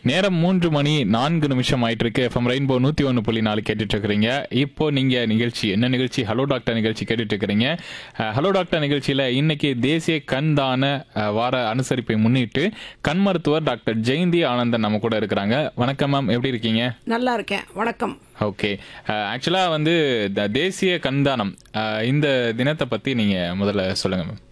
நேரம் மூன்று மணி நான்கு நிமிஷம் ஆயிட்டு இருக்கு எஃப்எம் ரெயின்போ நூத்தி ஒன்று புள்ளி நாலு கேட்டுட்டு இருக்கிறீங்க இப்போ நீங்க நிகழ்ச்சி என்ன நிகழ்ச்சி ஹலோ டாக்டர் நிகழ்ச்சி கேட்டுட்டு இருக்கிறீங்க அஹ், ஹலோ டாக்டர் நிகழ்ச்சியில இன்னைக்கு தேசிய கண் தான அஹ், வார அனுசரிப்பை முன்னிட்டு கண் மருத்துவர் டாக்டர் ஜெயந்தி ஆனந்தன் நம்ம கூட இருக்கிறாங்க வணக்கம் மேம் எப்படி இருக்கீங்க நல்லா இருக்கேன் வணக்கம் ஓகே ஆக்சுவலாக வந்து த- தேசிய கண்தானம் அஹ், இந்த தினத்தை பற்றி நீங்கள் முதல்ல சொல்லுங்கள் மேம்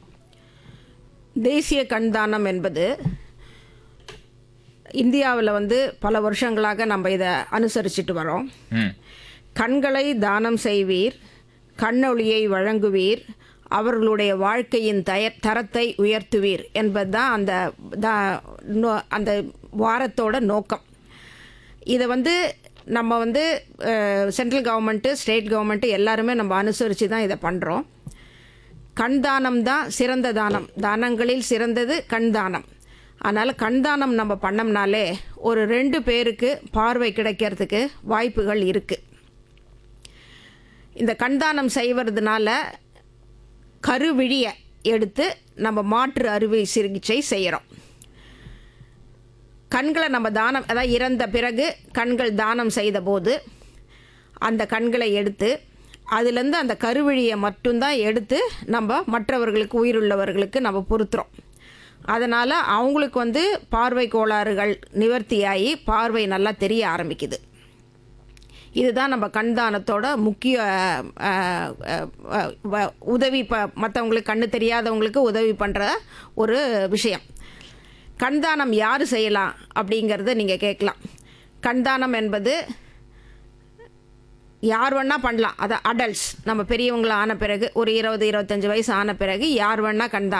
தேசிய கண்தானம் என்பது இந்தியாவில் வந்து பல வருஷங்களாக நம்ம இதை அனுசரிச்சுட்டு வரோம் ம் கண்களை தானம் செய்வீர் கண்ணொளியை வழங்குவீர் அவர்களுடைய வாழ்க்கையின் தய தரத்தை உயர்த்துவீர் என்பதுதான் அந்த தா- நோ- அந்த வாரத்தோட நோக்கம் இதை வந்து நம்ம வந்து சென்ட்ரல் கவர்மெண்ட்டு ஸ்டேட் கவர்மெண்ட்டு எல்லாருமே நம்ம அனுசரித்து தான் இதை பண்ணுறோம் கண் தானம் தான் சிறந்த தானம் தானங்களில் சிறந்தது கண் தானம் அதனால் கண் தானம் நம்ம பண்ணோம்னாலே ஒரு ரெண்டு பேருக்கு பார்வை கிடைக்கிறதுக்கு வாய்ப்புகள் இருக்குது இந்த கண்தானம் செய்வதுனால கருவிழியை எடுத்து நம்ம மாற்று அறுவை சிகிச்சை செய்கிறோம் கண்களை நம்ம தானம் அதாவது இறந்த பிறகு கண்கள் தானம் செய்த போது அந்த கண்களை எடுத்து அதுலேருந்து அந்த கருவிழியை மட்டும்தான் எடுத்து நம்ம மற்றவர்களுக்கு உயிருள்ளவர்களுக்கு நம்ம பொருத்துறோம் அதனால் அவங்களுக்கு வந்து பார்வை கோளாறுகள் நிவர்த்தியாகி பார்வை நல்லா தெரிய ஆரம்பிக்குது இதுதான் நம்ம கண்தானத்தோட முக்கிய அஹ், அஹ், அஹ், வ- உதவி ப மற்றவங்களுக்கு கண்ணு தெரியாதவங்களுக்கு உதவி பண்ணுற ஒரு விஷயம் கண்தானம் யார் செய்யலாம் அப்படிங்கிறத நீங்கள் கேட்கலாம் கண்தானம் என்பது யார் வேணா பண்ணலாம் அது அடல்ட்ஸ் நம்ம பெரியவங்கள ஆன பிறகு ஒரு இருபது இருபத்தஞ்சு வயசு ஆன பிறகு யார் வேணா கண்தானம்